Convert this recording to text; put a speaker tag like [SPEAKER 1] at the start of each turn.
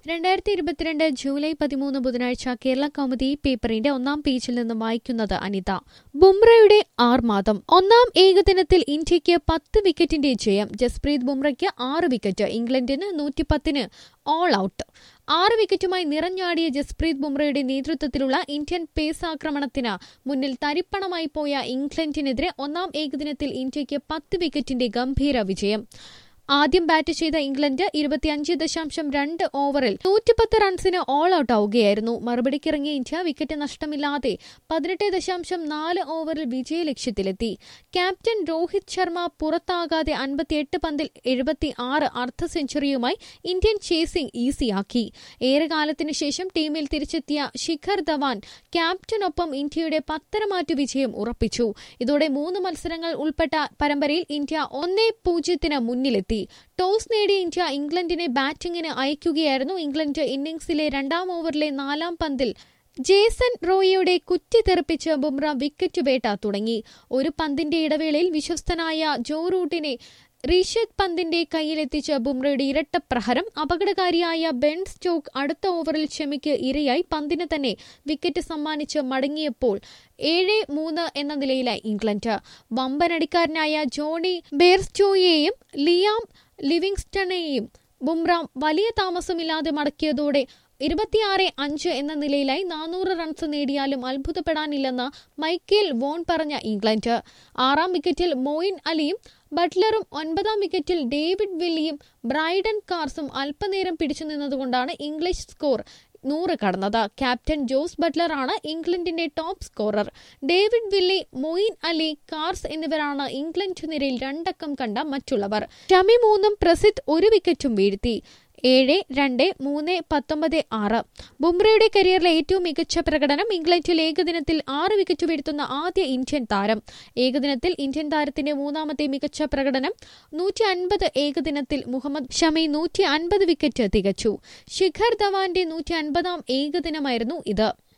[SPEAKER 1] രണ്ടായിരത്തി ഇരുപത്തിരണ്ട് ജൂലൈ പതിമൂന്ന് ബുധനാഴ്ച കേരള കൗമുദി പേപ്പറിന്റെ ഒന്നാം പേജിൽ നിന്ന് വായിക്കുന്നത് അനിത ബുംറയുടെ ആർമാദം ഒന്നാം ഏകദിനത്തിൽ ഇന്ത്യയ്ക്ക് പത്ത് വിക്കറ്റിന്റെ ജയം ജസ്പ്രീത് ബുംറയ്ക്ക് ആറ് വിക്കറ്റ് ഇംഗ്ലണ്ടിന് നൂറ്റിപ്പത്തിന് ഓൾ ഔട്ട് ആറ് വിക്കറ്റുമായി നിറഞ്ഞാടിയ ജസ്പ്രീത് ബുംറയുടെ നേതൃത്വത്തിലുള്ള ഇന്ത്യൻ പേസ് ആക്രമണത്തിന് മുന്നിൽ തരിപ്പണമായി പോയ ഇംഗ്ലണ്ടിനെതിരെ ഒന്നാം ഏകദിനത്തിൽ ഇന്ത്യയ്ക്ക് പത്ത് വിക്കറ്റിന്റെ ഗംഭീര വിജയം ആദ്യം ബാറ്റ് ചെയ്ത ഇംഗ്ലണ്ട് ഇരുപത്തിയഞ്ച് ദശാംശം രണ്ട് ഓവറിൽ നൂറ്റിപ്പത്ത് റൺസിന് ഓൾ ഔട്ട് ആവുകയായിരുന്നു മറുപടിക്കിറങ്ങിയ ഇന്ത്യ വിക്കറ്റ് നഷ്ടമില്ലാതെ പതിനെട്ട് ദശാംശം നാല് ഓവറിൽ വിജയലക്ഷ്യത്തിലെത്തി ക്യാപ്റ്റൻ രോഹിത് ശർമ്മ പുറത്താകാതെ അൻപത്തിയെട്ട് പന്തിൽ എഴുപത്തി ആറ് അർദ്ധ സെഞ്ചുറിയുമായി ഇന്ത്യൻ ചേസിംഗ് ഈസിയാക്കി ഏറെക്കാലത്തിനു ശേഷം ടീമിൽ തിരിച്ചെത്തിയ ശിഖർ ധവാൻ ക്യാപ്റ്റനൊപ്പം ഇന്ത്യയുടെ പത്തരമാറ്റു വിജയം ഉറപ്പിച്ചു ഇതോടെ മൂന്ന് മത്സരങ്ങൾ ഉൾപ്പെട്ട പരമ്പരയിൽ ഇന്ത്യ ഒന്നേ പൂജ്യത്തിന് മുന്നിലെത്തി ടോസ് നേടിയ ഇന്ത്യ ഇംഗ്ലണ്ടിനെ ബാറ്റിംഗിന് അയക്കുകയായിരുന്നു ഇംഗ്ലണ്ട് ഇന്നിംഗ്സിലെ രണ്ടാം ഓവറിലെ നാലാം പന്തിൽ ജേസൺ റോയിയുടെ കുറ്റി തെറിപ്പിച്ച് ബുംറ വിക്കറ്റ് വേട്ട തുടങ്ങി ഒരു പന്തിന്റെ ഇടവേളയിൽ വിശ്വസ്തനായ ജോ റൂട്ടിനെ റീഷദ് പന്തിന്റെ കയ്യിലെത്തിച്ച ബുംറയുടെ ഇരട്ട പ്രഹരം അപകടകാരിയായ ബെൻ സ്റ്റോക്ക് അടുത്ത ഓവറിൽ ക്ഷമിക്ക് ഇരയായി പന്തിന് തന്നെ വിക്കറ്റ് സമ്മാനിച്ച് മടങ്ങിയപ്പോൾ ഏഴ് മൂന്ന് എന്ന നിലയിലായി ഇംഗ്ലണ്ട് വമ്പനടിക്കാരനായ ജോണി ബേർസ്റ്റോയെയും ലിയാം ലിവിങ്സ്റ്റണെയും ബുംറ വലിയ താമസമില്ലാതെ മടക്കിയതോടെ ഇരുപത്തിയാറ് അഞ്ച് എന്ന നിലയിലായി നാനൂറ് റൺസ് നേടിയാലും അത്ഭുതപ്പെടാനില്ലെന്ന് മൈക്കേൽ വോൺ പറഞ്ഞ ഇംഗ്ലണ്ട് ആറാം വിക്കറ്റിൽ മോയിൻ അലിയും ബട്ട്ലറും ഒൻപതാം വിക്കറ്റിൽ ഡേവിഡ് വില്ലിയും ബ്രൈഡൻ കാർസും അല്പനേരം പിടിച്ചു നിന്നതുകൊണ്ടാണ് ഇംഗ്ലീഷ് സ്കോർ നൂറ് കടന്നത് ക്യാപ്റ്റൻ ജോസ് ബട്ട്ലറാണ് ഇംഗ്ലണ്ടിന്റെ top scorer David Willey Moeen Ali Carse എന്നിവരാണ് ഇംഗ്ലണ്ട് നിരയിൽ രണ്ടക്കം കണ്ട മറ്റുള്ളവർ ഷമി മൂന്നും പ്രസിദ്ധ് ഒരു വിക്കറ്റും വീഴ്ത്തി ഏഴ് രണ്ട് മൂന്ന് പത്തൊമ്പത് ആറ് ബുംറയുടെ കരിയറിലെ ഏറ്റവും മികച്ച പ്രകടനം ഇംഗ്ലണ്ടിൽ ഏകദിനത്തിൽ ആറ് വിക്കറ്റ് വീഴ്ത്തുന്ന ആദ്യ ഇന്ത്യൻ താരം ഏകദിനത്തിൽ ഇന്ത്യൻ താരത്തിന്റെ മൂന്നാമത്തെ മികച്ച പ്രകടനം നൂറ്റി അൻപത് ഏകദിനത്തിൽ മുഹമ്മദ് ഷമി നൂറ്റി അൻപത് വിക്കറ്റ് തികച്ചു ശിഖർ ധവാന്റെ നൂറ്റി അൻപതാം ഏകദിനമായിരുന്നു ഇത്